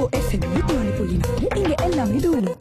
FM நூத்தி ஒன்று புள்ளி நாலு இங்க எல்லாமே தூரம்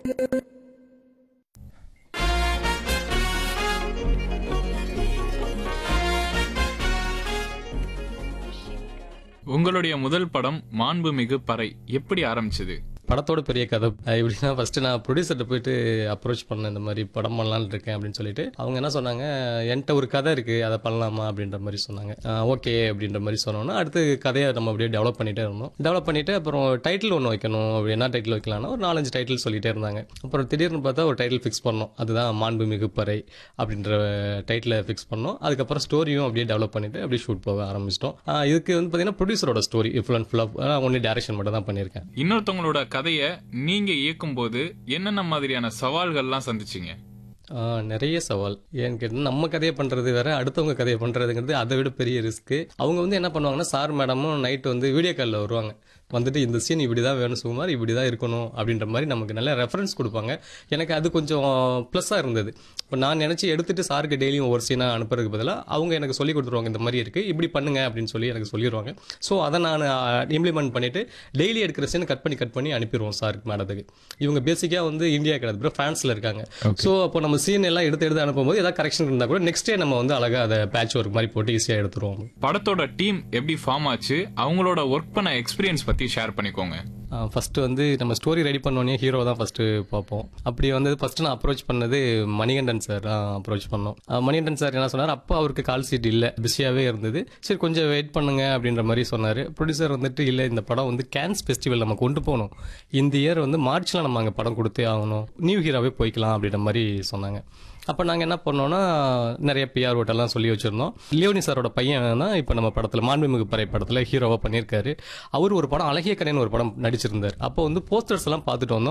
உங்களுடைய முதல் படம் மாண்புமிகு பறை எப்படி ஆரம்பிச்சது படத்தோட பெரிய கதை அஹ் எப்படின்னா ஃபர்ஸ்ட் நான் ப்ரொடியூசர்கிட்ட போயிட்டு அப்ரோச் பண்ணேன் இந்த மாதிரி படம் பண்ணலாம்னு இருக்கேன் அப்படின்னு சொல்லிட்டு அவங்க என்ன சொன்னாங்க என்கிட்ட ஒரு கதை இருக்கு அதை பண்ணலாமா அப்படின்ற மாதிரி சொன்னாங்க ஓகே அப்படின்ற மாதிரி சொன்னோன்னா அடுத்து கதையை நம்ம அப்படியே டெவலப் பண்ணிட்டே இருந்தோம் டெவலப் பண்ணிட்டு அப்புறம் டைட்டில் ஒன்று வைக்கணும் அப்படி என்ன டைட்டில் வைக்கலாம்னா ஒரு நாலஞ்சு டைட்டில் சொல்லிட்டே இருந்தாங்க அப்புறம் திடீர்னு பார்த்தா ஒரு டைட்டில் ஃபிக்ஸ் பண்ணோம் அதுதான் மாண்பு மிகுப்பறை அப்படின்ற டைட்டில் ஃபிக்ஸ் பண்ணோம் அதுக்கப்புறம் ஸ்டோரியும் அப்படியே டெவலப் பண்ணிட்டு அப்படியே ஷூட் போக ஆரம்பிச்சிட்டோம் அஹ் இதுக்கு வந்து பார்த்தீங்கன்னா ப்ரொடியூசரோட ஸ்டோரி ஃபுல் அண்ட் ஃபுல்லாக ஒன்லி டேரக்ஷன் மட்டும் தான் பண்ணியிருக்கேன் இன்னொருத்தவங்களோட கதையை நீங்க இயக்கும்போது என்னென்ன மாதிரியான சவால்கள்லாம் சந்திச்சீங்க ஆ, நிறைய சவால் ஏன்னு கேட்டால் நம்ம கதையை பண்ணுறது வேற அடுத்தவங்க கதையை பண்ணுறதுங்கிறது அதை விட பெரிய ரிஸ்க்கு அவங்க வந்து என்ன பண்ணுவாங்கன்னா சார் மேடமும் நைட்டு வந்து வீடியோ காலில் வருவாங்க வந்துட்டு இந்த சீன் இப்படி தான் வேணும் சுகுமார் இப்படி தான் இருக்கணும் அப்படின்ற மாதிரி நமக்கு நல்ல ரெஃபரன்ஸ் கொடுப்பாங்க எனக்கு அது கொஞ்சம் ப்ளஸ்ஸாக இருந்தது இப்போ நான் நினச்சி எடுத்துட்டு சாருக்கு டெய்லியும் ஒவ்வொரு சீனாக அனுப்புறதுக்கு பதிலாக அவங்க எனக்கு சொல்லி கொடுத்துருவாங்க இந்த மாதிரி இருக்குது இப்படி பண்ணுங்க அப்படின்னு சொல்லி எனக்கு சொல்லிடுவாங்க ஸோ அதை நான் இம்ப்ளிமெண்ட் பண்ணிட்டு டெய்லி எடுக்கிற சீன் கட் பண்ணி கட் பண்ணி அனுப்பிடுவோம் சாருக்கு மேடத்துக்கு இவங்க பேசிக்காக வந்து இந்தியா கிடையாது ப்ரோ ஃப்ரான்ஸில் இருக்காங்க ஸோ அப்போ நம்ம சீன் எல்லாம் எடுத்து எடுத்து அனுப்பும்போது ஏதாவது கரெக்ஷன் இருந்தால் கூட நெக்ஸ்ட் டே நம்ம வந்து அழகாக அதை பேட்ச் ஒர்க் மாதிரி போட்டு ஈஸியாக எடுத்துருவோம் படத்தோட டீம் எப்படி ஃபார்ம் ஆச்சு அவங்களோட ஒர்க் பண்ண எக்ஸ்பீரியன்ஸ் பத்தி ஷேர் பண்ணிக்கோங்க ஃபர்ஸ்ட் வந்து நம்ம ஸ்டோரி ரெடி பண்ணோன்னே ஹீரோ தான் ஃபர்ஸ்ட் பார்ப்போம் அப்படி வந்து ஃபர்ஸ்ட் நான் அப்ரோச் பண்ணது மணிகண்டன் சார் தான் அப்ரோச் பண்ணோம் அஹ் மணிகண்டன் சார் என்ன சொன்னார் அப்போ அவருக்கு கால் சீட் இல்லை பிஸியாகவே இருந்தது சரி கொஞ்சம் வெயிட் பண்ணுங்க அப்படின்ற மாதிரி சொன்னார் ப்ரொடியூசர் வந்துட்டு இல்லை இந்த படம் வந்து கேன்ஸ் ஃபெஸ்டிவல் நம்ம கொண்டு போகணும் இந்த இயர் வந்து மார்ச்ல நம்ம அங்கே படம் கொடுத்தே ஆகணும் நியூ ஹீரோவே போய்க்கலாம் அப்படின்ற மாதிரி சொன்னாங்க அப்போ நாங்கள் என்ன பண்ணோம்னா நிறைய பிஆர் ஓட்டெல்லாம் சொல்லி வச்சுருந்தோம் லியோனி சாரோட பையன் தான் இப்போ நம்ம படத்தில் மாண்புமிகு பறை படத்தில் ஹீரோவாக பண்ணியிருக்காரு அவர் ஒரு படம் அழகிய கலைன்னு ஒரு படம் நடிச்சிருந்தார் அப்போ வந்து போஸ்டர்ஸ் எல்லாம் பார்த்துட்டு வந்தோம்